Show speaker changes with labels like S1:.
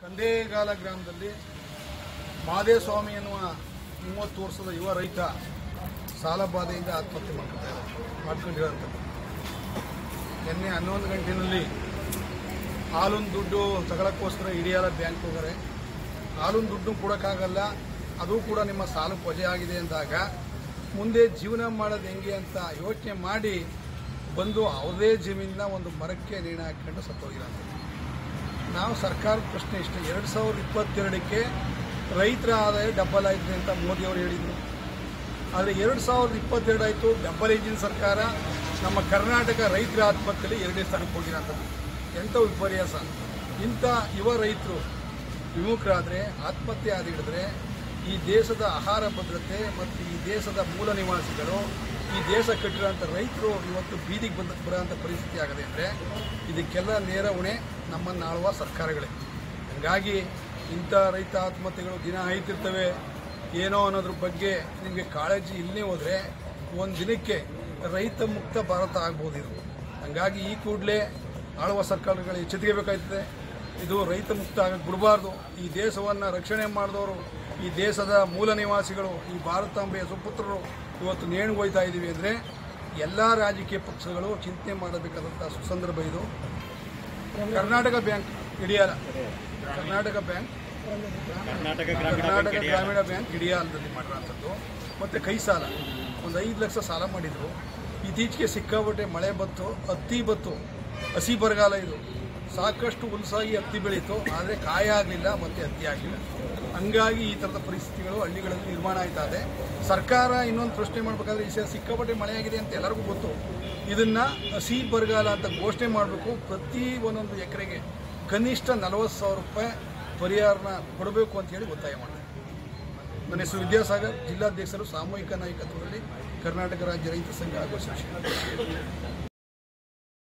S1: ಕಂದೇಗಾಲ ಗ್ರಾಮದಲ್ಲಿ ಮಾದೇಸ್ವಾಮಿ ಎನ್ನುವ ಮೂವತ್ತು ವರ್ಷದ ಯುವ ರೈತ ಸಾಲ ಬಾಧೆಯಿಂದ ಆತ್ಮಹತ್ಯೆ ಮಾಡ್ಕೊತಾರೆ ಮಾಡ್ಕೊಂಡಿರೋಂಥದ್ದು ನಿನ್ನೆ ಹನ್ನೊಂದು ಗಂಟೆನಲ್ಲಿ ಹಾಲೊಂದು ದುಡ್ಡು ತಗೊಳಕ್ಕೋಸ್ಕರ ಇಡಿಯಾಲ ಬ್ಯಾಂಕ್ ಹೋಗಾರೆ ಹಾಲೊಂದು ದುಡ್ಡು ಕೊಡೋಕ್ಕಾಗಲ್ಲ ಅದು ಕೂಡ ನಿಮ್ಮ ಸಾಲ ವಜೆ ಆಗಿದೆ ಅಂದಾಗ ಮುಂದೆ ಜೀವನ ಮಾಡೋದು ಹೆಂಗೆ ಅಂತ ಯೋಚನೆ ಮಾಡಿ ಬಂದು ಅವರದೇ ಜಮೀನಿನ ಒಂದು ಮರಕ್ಕೆ ನೇಣು ಹಾಕೊಂಡು ಸತ್ತೋಗಿರೋಂಥದ್ದು ನಾವು ಸರ್ಕಾರದ ಪ್ರಶ್ನೆ ಇಷ್ಟ ಎರಡು ಸಾವಿರದ ಇಪ್ಪತ್ತೆರಡಕ್ಕೆ ರೈತರ ಆದಾಯ ಡಬ್ಬಲ್ ಆಯ್ತು ಅಂತ ಮೋದಿ ಅವರು ಹೇಳಿದರು ಆದರೆ ಎರಡು ಸಾವಿರದ ಇಪ್ಪತ್ತೆರಡು ಆಯಿತು ಡಬ್ಬಲ್ ಇಂಜಿನ್ ಸರ್ಕಾರ ನಮ್ಮ ಕರ್ನಾಟಕ ರೈತರ ಆತ್ಮಹತ್ಯೆಯಲ್ಲಿ ಎರಡನೇ ಸ್ಥಾನಕ್ಕೆ ಹೋಗಿರೋಂಥದ್ದು ಎಂಥ ವಿಪರ್ಯಾಸ ಇಂಥ ಯುವ ರೈತರು ವಿಮುಖರಾದರೆ ಆತ್ಮಹತ್ಯೆ ಆದ ಹಿಡಿದ್ರೆ ಈ ದೇಶದ ಆಹಾರ ಭದ್ರತೆ ಮತ್ತು ಈ ದೇಶದ ಮೂಲ ನಿವಾಸಿಗಳು ಈ ದೇಶ ಕಟ್ಟಿರೋಂಥ ರೈತರು ಇವತ್ತು ಬೀದಿಗೆ ಬಂದ ಬರೋಂಥ ಪರಿಸ್ಥಿತಿ ಆಗದೆ ಅಂದರೆ ಇದಕ್ಕೆಲ್ಲ ನೇರ ಹೊಣೆ ನಮ್ಮನ್ನು ಆಳುವ ಸರ್ಕಾರಗಳೇ ಹಾಗಾಗಿ ಇಂಥ ರೈತ ಆತ್ಮಹತ್ಯೆಗಳು ದಿನ ಆಯ್ತಿರ್ತವೆ ಏನೋ ಅನ್ನೋದ್ರ ಬಗ್ಗೆ ನಿಮಗೆ ಕಾಳಜಿ ಇಲ್ಲೇ ಹೋದರೆ ಒಂದು ದಿನಕ್ಕೆ ರೈತ ಮುಕ್ತ ಭಾರತ ಆಗ್ಬೋದು ಇದು ಹಂಗಾಗಿ ಈ ಕೂಡಲೇ ಆಳುವ ಸರ್ಕಾರಗಳು ಎಚ್ಚೆತ್ತುಕೋಬೇಕಾಗ್ತದೆ ಇದು ರೈತ ಮುಕ್ತ ಆಗಕ್ಕೆ ಬಿಡಬಾರ್ದು ಈ ದೇಶವನ್ನು ರಕ್ಷಣೆ ಮಾಡಿದವರು ಈ ದೇಶದ ಮೂಲ ನಿವಾಸಿಗಳು ಈ ಭಾರತಾಂಬೆಯ ಸುಪುತ್ರರು ಇವತ್ತು ನೇಣು ಹೋಯ್ತಾ ಇದ್ದೀವಿ ಅಂದರೆ ಎಲ್ಲ ರಾಜಕೀಯ ಪಕ್ಷಗಳು ಚಿಂತನೆ ಮಾಡಬೇಕಾದಂಥ ಸುಸಂದರ್ಭ ಇದು ಕರ್ನಾಟಕ ಬ್ಯಾಂಕ್ ಹಿಡಿಯಲ್ಲ Karnataka bank
S2: Karnataka Gramin
S1: Karnataka
S2: bank
S1: Gramin bank ಹಿಡಿಯಾಲದಲ್ಲಿ ಮಾಡಿರೋಂಥದ್ದು ಮತ್ತು ಕೈ ಸಾಲ ಒಂದು ಐದು ಲಕ್ಷ ಸಾಲ ಮಾಡಿದರು ಇತ್ತೀಚೆಗೆ ಸಿಕ್ಕಾಪಟ್ಟೆ ಮಳೆ ಬತ್ತು ಹತ್ತಿ ಬತ್ತು ಹಸಿ ಬರಗಾಲ ಇದು ಸಾಕಷ್ಟು ಹುಲ್ಸಾಗಿ ಹತ್ತಿ ಬೆಳೀತು ಆದರೆ ಕಾಯ ಆಗಲಿಲ್ಲ ಮತ್ತು ಹತ್ತಿ ಆಗಲಿಲ್ಲ ಹಂಗಾಗಿ ಈ ಥರದ ಪರಿಸ್ಥಿತಿಗಳು ಹಳ್ಳಿಗಳಲ್ಲಿ ನಿರ್ಮಾಣ ಆಯ್ತಾ ಇದೆ ಸರ್ಕಾರ ಇನ್ನೊಂದು ಪ್ರಶ್ನೆ ಮಾಡಬೇಕಾದ್ರೆ ಈ ಸಲ ಸಿಕ್ಕಾಪಟ್ಟೆ ಮಳೆ ಆಗಿದೆ ಅಂತ ಎಲ್ಲರಿಗೂ ಗೊತ್ತು ಇದನ್ನು ಹಸಿ ಬರಗಾಲ ಅಂತ ಘೋಷಣೆ ಮಾಡಬೇಕು ಪ್ರತಿ ಒಂದೊಂದು ಎಕರೆಗೆ ಕನಿಷ್ಠ ನಲವತ್ತು ಸಾವಿರ ರೂಪಾಯಿ ಪರಿಹಾರನ ಕೊಡಬೇಕು ಅಂತ ಹೇಳಿ ಒತ್ತಾಯ ಮಾಡಿದೆ ನನ್ನ ಹೆಸರು ವಿದ್ಯಾಸಾಗರ್ ಜಿಲ್ಲಾಧ್ಯಕ್ಷರು ಸಾಮೂಹಿಕ ನಾಯಕತ್ವದಲ್ಲಿ ಕರ್ನಾಟಕ ರಾಜ್ಯ ರೈತ ಸಂಘ ಹಾಗೂ ಶಿಕ್ಷಣ